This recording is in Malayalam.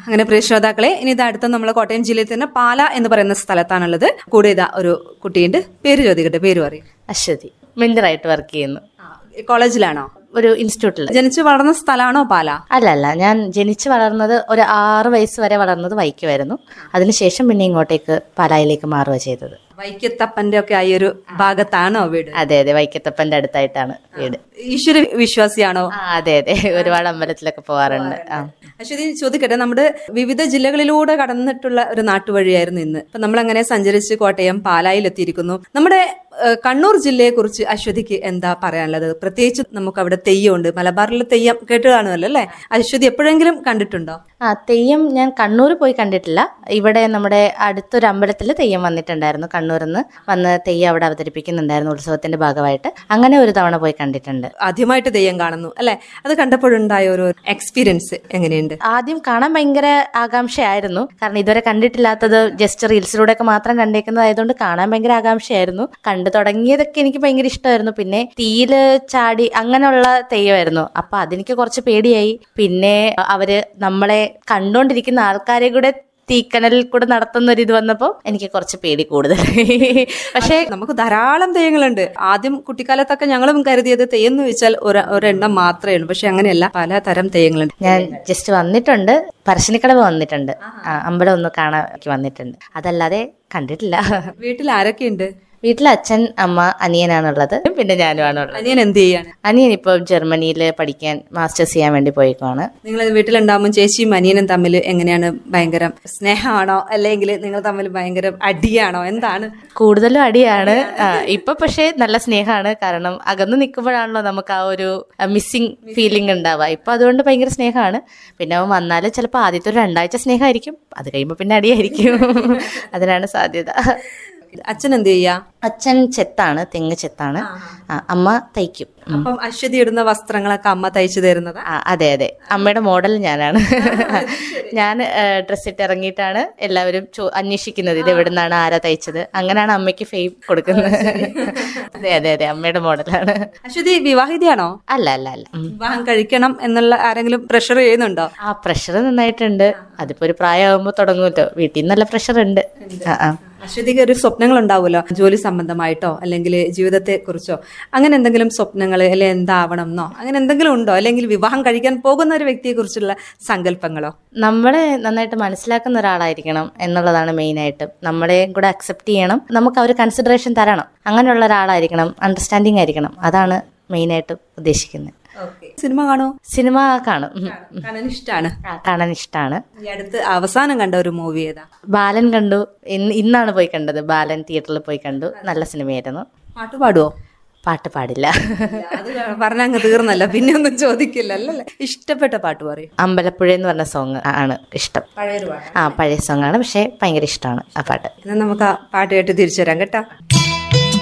അങ്ങനെ പ്രിയ ശ്രോതാക്കളെ ഇനി ഇത് അടുത്ത നമ്മൾ കോട്ടയം ജില്ലയിൽ തന്നെ പാല എന്ന് പറയുന്ന സ്ഥലത്താണുള്ളത് കൂടെ ഇതാ ഒരു കുട്ടിയുണ്ട് പേര് ചോദിക്കട്ടെ പേര് പറയും അശ്വതി മെന്ററായിട്ട് വർക്ക് ചെയ്യുന്നു കോളേജിലാണോ ഒരു ഇൻസ്റ്റിറ്റ്യൂട്ടിൽ ജനിച്ചു വളർന്ന സ്ഥലമാണോ പാല അല്ല അല്ല ഞാൻ ജനിച്ച് വളർന്നത് ഒരു ആറ് വയസ്സ് വരെ വളർന്നത് വൈക്കമായിരുന്നു അതിനുശേഷം പിന്നെ ഇങ്ങോട്ടേക്ക് പാലായിലേക്ക് മാറുക ചെയ്തത് വൈക്കത്തപ്പന്റെ ഒക്കെ ആ ഒരു ഭാഗത്താണോ വീട് അതെ അതെ വൈക്കത്തപ്പന്റെ അടുത്തായിട്ടാണ് വീട് ഈശ്വര വിശ്വാസിയാണോ ആ അതെ അതെ ഒരുപാട് അമ്പലത്തിലൊക്കെ പോവാറുണ്ട് ആ അശ്വതി ചോദിക്കട്ടെ നമ്മുടെ വിവിധ ജില്ലകളിലൂടെ കടന്നിട്ടുള്ള ഒരു നാട്ടുവഴിയായിരുന്നു ഇന്ന് ഇപ്പൊ നമ്മൾ അങ്ങനെ സഞ്ചരിച്ച് കോട്ടയം പാലായിൽ എത്തിയിരിക്കുന്നു നമ്മുടെ ഏഹ്, കണ്ണൂർ ജില്ലയെ കുറിച്ച് അശ്വതിക്ക് എന്താ പറയാനുള്ളത് പ്രത്യേകിച്ച് നമുക്ക് അവിടെ തെയ്യമുണ്ട് മലബാറിലെ തെയ്യം കേട്ട് കാണുമല്ലോ അല്ലേ അശ്വതി എപ്പോഴെങ്കിലും കണ്ടിട്ടുണ്ടോ ആ തെയ്യം ഞാൻ കണ്ണൂർ പോയി കണ്ടിട്ടില്ല ഇവിടെ നമ്മുടെ അടുത്തൊരു അമ്പലത്തിൽ തെയ്യം വന്നിട്ടുണ്ടായിരുന്നു കണ്ണൂരിൽ നിന്ന് വന്ന് തെയ്യം അവിടെ അവതരിപ്പിക്കുന്നുണ്ടായിരുന്നു ഉത്സവത്തിന്റെ ഭാഗമായിട്ട് അങ്ങനെ ഒരു തവണ പോയി കണ്ടിട്ടുണ്ട് ആദ്യമായിട്ട് തെയ്യം കാണുന്നു അല്ലെ അത് കണ്ടപ്പോഴുണ്ടായ ഒരു എക്സ്പീരിയൻസ് എങ്ങനെയുണ്ട് ആദ്യം കാണാൻ ഭയങ്കര ആകാംക്ഷയായിരുന്നു കാരണം ഇതുവരെ കണ്ടിട്ടില്ലാത്തത് ജസ്റ്റ് റീൽസിലൂടെ ഒക്കെ മാത്രം കണ്ടേക്കുന്നതായതുകൊണ്ട് കാണാൻ ഭയങ്കര ആകാംക്ഷയായിരുന്നു കണ്ടു തുടങ്ങിയതൊക്കെ എനിക്ക് ഭയങ്കര ഇഷ്ടമായിരുന്നു പിന്നെ തീയില് ചാടി അങ്ങനെയുള്ള തെയ്യമായിരുന്നു അപ്പൊ അതെനിക്ക് കുറച്ച് പേടിയായി പിന്നെ അവര് നമ്മളെ കണ്ടോണ്ടിരിക്കുന്ന ആൾക്കാരെ കൂടെ തീക്കനലിൽ കൂടെ നടത്തുന്ന ഒരു ഇത് വന്നപ്പോ എനിക്ക് കുറച്ച് പേടി കൂടുതൽ പക്ഷേ നമുക്ക് ധാരാളം തെയ്യങ്ങളുണ്ട് ആദ്യം കുട്ടിക്കാലത്തൊക്കെ ഞങ്ങളും കരുതിയത് തെയ്യം എന്ന് വെച്ചാൽ ഒരു- ഒരെണ്ണം മാത്രമേ ഉള്ളൂ പക്ഷെ അങ്ങനെയല്ല പലതരം തെയ്യങ്ങളുണ്ട് ഞാൻ ജസ്റ്റ് വന്നിട്ടുണ്ട് പറശ്ശിനിക്കടവ് വന്നിട്ടുണ്ട് ആ, അമ്പലം ഒന്ന് കാണാൻ വന്നിട്ടുണ്ട് അതല്ലാതെ കണ്ടിട്ടില്ല വീട്ടിൽ ആരൊക്കെയുണ്ട് വീട്ടിൽ അച്ഛൻ അമ്മ അനിയനാണുള്ളത് പിന്നെ ഞാനുമാണുള്ളത് അനിയൻ എന്ത് ചെയ്യാണ് അനിയൻ ഇപ്പോൾ ജർമ്മനിയിൽ പഠിക്കാൻ മാസ്റ്റേഴ്സ് ചെയ്യാൻ വേണ്ടി പോയേക്കുവാണ് നിങ്ങൾ വീട്ടിലുണ്ടാകുമ്പോൾ ചേച്ചിയും അനിയനും തമ്മിൽ എങ്ങനെയാണ് ഭയങ്കര സ്നേഹമാണോ അല്ലെങ്കിൽ നിങ്ങൾ തമ്മിൽ ഭയങ്കര അടിയാണോ എന്താണ് കൂടുതലും അടിയാണ് ആ, ഇപ്പൊ പക്ഷേ നല്ല സ്നേഹമാണ് കാരണം അകന്ന് നിൽക്കുമ്പോഴാണല്ലോ നമുക്ക് ആ ഒരു മിസ്സിങ് ഫീലിംഗ് ഉണ്ടാവുക ഇപ്പൊ അതുകൊണ്ട് ഭയങ്കര സ്നേഹമാണ് പിന്നെ അവൻ വന്നാലും ചിലപ്പോൾ ആദ്യത്തെ ഒരു രണ്ടാഴ്ച സ്നേഹമായിരിക്കും അത് കഴിയുമ്പോൾ പിന്നെ അടിയായിരിക്കും അതിനാണ് സാധ്യത അച്ഛൻ എന്ത് ചെയ്യാ അച്ഛൻ ചെത്താണ് തെങ്ങ് ചെത്താണ് ആ, അമ്മ തയ്ക്കും അപ്പം അശ്വതി ഇടുന്ന വസ്ത്രങ്ങളൊക്കെ അമ്മ തയ്ച്ചു തരുന്നത് ആ, അതെ അതെ അമ്മയുടെ മോഡൽ ഞാനാണ് ഞാൻ ഡ്രസ് ഇട്ട് ഇറങ്ങിയിട്ടാണ് എല്ലാവരും ചോ- അന്വേഷിക്കുന്നത് ഇത് എവിടെ നിന്നാണ് ആരാ തയ്ച്ചത് അങ്ങനെയാണ് അമ്മയ്ക്ക് ഫെയിം കൊടുക്കുന്നത് അതെ അതെ അതെ അമ്മയുടെ മോഡലാണ് അശ്വതി വിവാഹിതയാണോ അല്ല അല്ല അല്ല ഉം. വിവാഹം കഴിക്കണം എന്നുള്ള ആരെങ്കിലും പ്രഷർ ചെയ്യുന്നുണ്ടോ ആ പ്രഷർ നന്നായിട്ടുണ്ട് അതിപ്പോ ഒരു പ്രായമാകുമ്പോൾ തുടങ്ങുമല്ലോ വീട്ടിൽ നിന്ന് നല്ല പ്രഷർ ഉണ്ട് ആ ആ അശ്വതിക്ക് ഒരു സ്വപ്നങ്ങൾ ഉണ്ടാവുമല്ലോ ജോലി സംബന്ധമായിട്ടോ അല്ലെങ്കിൽ ജീവിതത്തെ കുറിച്ചോ അങ്ങനെ എന്തെങ്കിലും സ്വപ്നങ്ങൾ അല്ലെ എന്താവണം എന്നോ അങ്ങനെ എന്തെങ്കിലും ഉണ്ടോ അല്ലെങ്കിൽ വിവാഹം കഴിക്കാൻ പോകുന്ന ഒരു വ്യക്തിയെ കുറിച്ചുള്ള സങ്കല്പങ്ങളോ നമ്മളെ നന്നായിട്ട് മനസ്സിലാക്കുന്ന ഒരാളായിരിക്കണം എന്നുള്ളതാണ് മെയിനായിട്ട് നമ്മളെ കൂടെ അക്സെപ്റ്റ് ചെയ്യണം നമുക്ക് അവർ കൺസിഡറേഷൻ തരണം അങ്ങനെയുള്ള ഒരാളായിരിക്കണം അണ്ടർസ്റ്റാൻഡിങ് ആയിരിക്കണം അതാണ് മെയിനായിട്ട് ഉദ്ദേശിക്കുന്നത് സിനിമ കാണോ സിനിമ കാണും ഉം. കാണാൻ ഇഷ്ടമാണ് ആ, കാണാൻ ഇഷ്ടമാണ് ഈ അടുത്ത് അവസാനം കണ്ട ഒരു മൂവി ഏതാ ബാലൻ കണ്ടു ഇന്ന് ഇന്നാണ് പോയി കണ്ടത് ബാലൻ തിയേറ്ററിൽ പോയി കണ്ടു നല്ല സിനിമയായിരുന്നു പാട്ട് പാടുവോ പാട്ട് പാടില്ല അത് പറഞ്ഞങ്ങ് തീർന്നല്ല പിന്നെ ഒന്നും ചോദിക്കില്ല അല്ലല്ലേ ഇഷ്ടപ്പെട്ട പാട്ട് പറയും അമ്പലപ്പുഴ എന്ന് പറഞ്ഞ സോങ് ആണ് ഇഷ്ടം പഴയൊരു പാട്ട് ആ പഴയ സോങ് ആണ് പക്ഷേ ഭയങ്കര ഇഷ്ടമാണ് ആ പാട്ട് എന്നാൽ നമുക്ക് ആ പാട്ട് കേട്ട് തിരിച്ചു വരാം കേട്ടോ